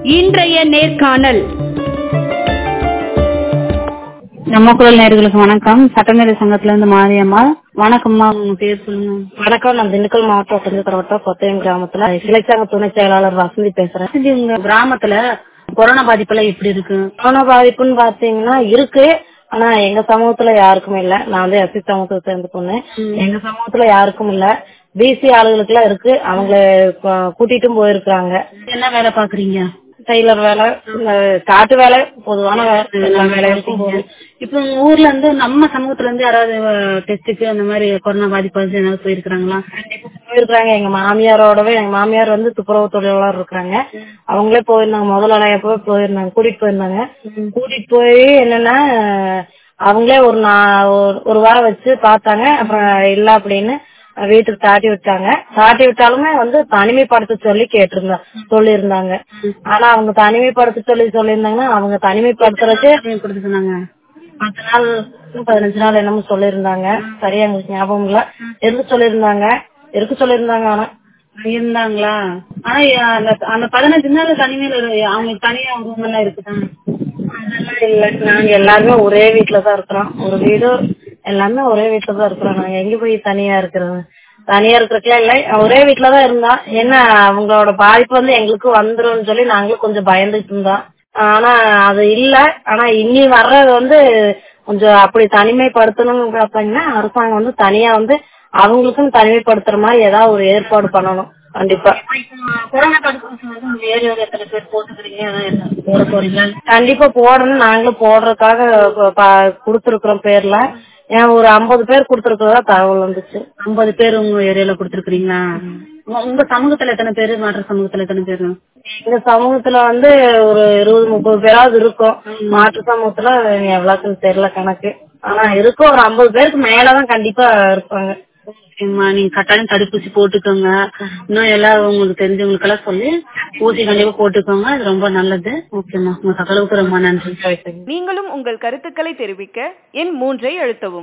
இன்றைய நேர்காணல் நம்ம குரல் நேர்களுக்கு வணக்கம் சட்டமேதை சங்கத்துல இருந்து மாரியம்மாள் வணக்கம்மா உங்க பேர் சொல்லுங்க வணக்கம் நான் திண்டுக்கல் மாவட்டம் ஒட்டஞ்சத்திர வட்டம் கொத்தையம் கிராமத்துல கிளைச்சாங்க துணை செயலாளர் வசந்தி பேசுறேன் இது உங்க கிராமத்துல கொரோனா பாதிப்புல எப்படி இருக்கு கொரோனா பாதிப்புன்னு பாத்தீங்கன்னா இருக்கு ஆனா எங்க சமூகத்துல யாருக்கும் இல்ல நான் வந்து எஸ்சி சமூகத்தை சேர்ந்து பொண்ணு எங்க சமூகத்துல யாருக்கும் இல்ல பிசி ஆளுகளுக்கு எல்லாம் இருக்கு அவங்கள கு- கூட்டிட்டும் போயிருக்காங்க என்ன வேலை பாக்குறீங்க டெய்லர் வேலை இந்த காட்டு வேலை பொதுவான வேலை எல்லா வேலைகளுக்கும் போகுது இப்ப உங்க ஊர்ல இருந்து நம்ம சமூகத்துல இருந்து யாராவது டெஸ்டுக்கு அந்த மாதிரி கொரோனா பாதிப்பு வந்து ஏதாவது போயிருக்காங்களா போயிருக்காங்க எங்க மாமியாரோடவே எங்க மாமியார் வந்து துப்புரவு தொழிலாளர் இருக்காங்க அவங்களே போயிருந்தாங்க முதல் அலையப்போ போயிருந்தாங்க கூட்டிட்டு போயிருந்தாங்க கூட்டிட்டு போய் என்னன்னா அவங்களே ஒரு நா- ஒரு- ஒரு வாரம் வச்சு பார்த்தாங்க அப்புறம் இல்ல அப்படின்னு வீட்டுக்கு தாட்டி விட்டாங்க தாட்டி விட்டாலுமே வந்து தனிமைப்படுத்த சொல்லி கேட்டிருந்தாங்க சொல்லியிருந்தாங்க ஆனா அவங்க தனிமைப்படுத்த சொல்லி சொல்லியிருந்தாங்கன்னா அவங்க தனிமைப்படுத்துறதுக்கு கொடுத்து சொன்னாங்க பத்து நாள் பதினஞ்சு நாள் என்னமோ சொல்லியிருந்தாங்க சரியா எங்களுக்கு ஞாபகம் இல்ல இருக்க சொல்லியிருந்தாங்க இருக்க சொல்லியிருந்தாங்க ஆனா இருந்தாங்களா ஆனா அந்த அந்த பதினஞ்சு நாள் தனிமையில இரு- அவங்களுக்கு தனியா ரூம் எல்லாம் இருக்குதான் அதெல்லாம் இல்ல நாங்க எல்லாருமே ஒரே வீட்டுல தான் இருக்கிறோம் ஒரு வீடு எல்லாமே ஒரே வீட்டுல தான் இருக்கிறோம் நாங்க எங்க போய் தனியா இருக்கிறோம் தனியா இருக்கிறதுக்குலாம் இல்ல ஒரே வீட்டுல தான் இருந்தோம் என்ன அவங்களோட பாதிப்பு வந்து எங்களுக்கு வந்துரும்னு சொல்லி நாங்களும் கொஞ்சம் பயந்துட்டு இருந்தோம் ஆனா அது இல்ல ஆனா இனி வர்றது வந்து கொஞ்சம் அப்படி தனிமைப்படுத்தணும்னு பார்த்தீங்கன்னா அரசாங்கம் வந்து தனியா வந்து அவங்களுக்குன்னு தனிமைப்படுத்துற மாதிரி ஏதாவது ஒரு ஏற்பாடு பண்ணணும் கண்டிப்பா கொரோனா தடுப்பூசி வந்து உங்க ஏரியாவில் எத்தனை பேர் போட்டுக்கிறீங்க அதான் என்ன போட போறீங்களா கண்டிப்பா போடணும் நாங்களும் போடுறதுக்காக கொடுத்துருக்குறோம் பேர்ல ஏன் ஒரு ஐம்பது பேர் கொடுத்துருக்கிறதா தகவல் வந்துச்சு ஐம்பது பேர் உங்க ஏரியால கொடுத்துருக்கீங்களா உங்க சமூகத்துல எத்தனை பேரு மாற்று சமூகத்துல எத்தனை பேரு எங்க சமூகத்துல வந்து ஒரு இருபது முப்பது பேராவது இருக்கும் மாற்று சமூகத்துல எவ்வளவுக்குன்னு தெரியல கணக்கு ஆனா இருக்கும் ஒரு ஐம்பது பேருக்கு மேலதான் கண்டிப்பா இருப்பாங்க சரிம்மா நீங்க கட்டாயம் தடுப்பூசி போட்டுக்கோங்க இன்னும் எல்லாரும் உங்களுக்கு தெரிஞ்சவங்களுக்கு எல்லாம் சொல்லி ஊசி கண்டிப்பா போட்டுக்கோங்க அது ரொம்ப நல்லது ஓகேம்மா உங்க தகவலுக்கு ரொம்ப நன்றி நீங்களும் உங்கள் கருத்துக்களை தெரிவிக்க எண் மூன்றை அழுத்தவும்